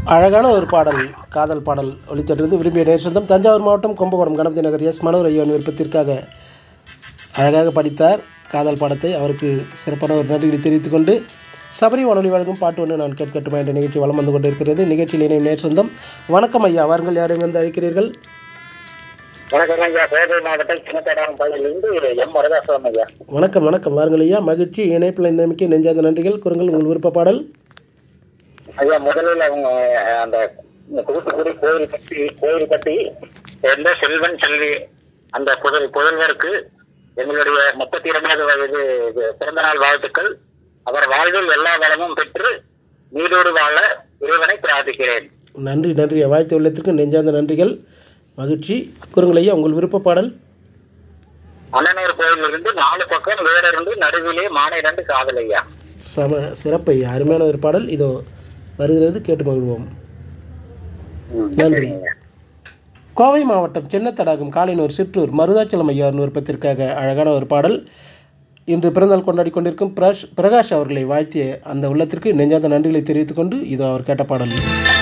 அழகான ஒரு பாடல் காதல் பாடல் ஒளித்தட்டது விரும்பிய நேர் சொந்தம் தஞ்சாவூர் மாவட்டம் கும்பகோணம் கணபதி நகர் எஸ் மனோர் ஐயன் விருப்பத்திற்காக அழகாக படித்தார் காதல் பாடத்தை அவருக்கு சிறப்பான ஒரு நன்றிகளை தெரிவித்துக் கொண்டு சபரி வானொலி வழங்கும் பாட்டு ஒன்று நான் கேட்கட்டுமா என்ற நிகழ்ச்சி வலம் வந்து கொண்டிருக்கிறது நிகழ்ச்சியில் இணையும் நேர் சொந்தம் வணக்கம் ஐயா வாருங்கள் யார் எங்கிருந்து அழைக்கிறீர்கள் வணக்கம் ஐயா கோவை மாவட்டம் சின்னத்தடாம் பள்ளியிலிருந்து எம் வரதாசுவம் ஐயா வணக்கம் வணக்கம் வாருங்கள் ஐயா மகிழ்ச்சி இணைப்பில் இந்த மிக்க நெஞ்சாத நன்றிகள் குறுங்கள் உங்கள் விருப்ப பாடல் ஐயா முதலில் அவங்க அஹ், அந்த தூத்துக்குடி கோயில் கட்டி கோயில் கட்டி எந்த செல்வன் செல்வி அந்த புதல் புதல்வருக்கு எங்களுடைய முப்பத்தி இரண்டாவது வயது இது பிறந்த நாள் வாழ்த்துக்கள் அவர் வாழ்வில் எல்லா வளமும் பெற்று நீடோடு வாழ இறைவனை பிரார்த்திக்கிறேன் நன்றி நன்றி வாழ்த்து உள்ளத்திற்கு நெஞ்சார்ந்த நன்றிகள் மகிழ்ச்சி குறுங்கள் ஐயா உங்கள் விருப்ப பாடல் அண்ணனூர் கோயிலிருந்து நாலு பக்கம் வேறிருந்து நடுவிலே மானை ரெண்டு காதல் ஐயா சம சிறப்பு ஐயா அருமையான ஒரு பாடல் இதோ வருகிறது கேட்டு மகிழ்வோம் நன்றி கோவை மாவட்டம் சின்னத்தடாகம் காலைனூர் சிற்றூர் மருதாச்சலம் ஐயாவின் விருப்பத்திற்காக அழகான ஒரு பாடல் இன்று பிறந்தநாள் கொண்டாடி கொண்டிருக்கும் பிரகாஷ் பிரகாஷ் அவர்களை வாழ்த்திய அந்த உள்ளத்திற்கு நெஞ்சார்ந்த நன்றிகளை தெரிவித்துக் கொண்டு இதோ அவர் கேட்ட பாடல்